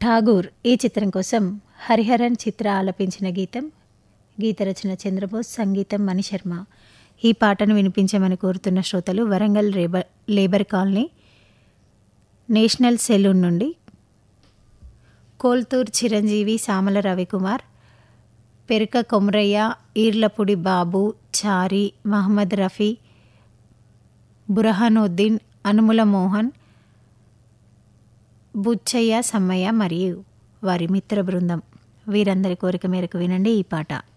ఠాగూర్ ఈ చిత్రం కోసం హరిహరన్ చిత్ర ఆలపించిన గీతం గీత రచన చంద్రబోస్ సంగీతం మణిశర్మ ఈ పాటను వినిపించమని కోరుతున్న శ్రోతలు Warangal labour labour colony national saloon నుండి కోల్తూర్ చిరంజీవి సామల రవికుమార్ పెరుక కొమరయ్య ఈర్లపూడి బాబు చారి మహమ్మద్ రఫీ బురహానుద్దీన్ అనుముల మోహన్ బుచ్చయ్య సమ్మయ్య మరియు వారి మిత్ర బృందం వీరందరి కోరిక మేరకు వినండి ఈ పాట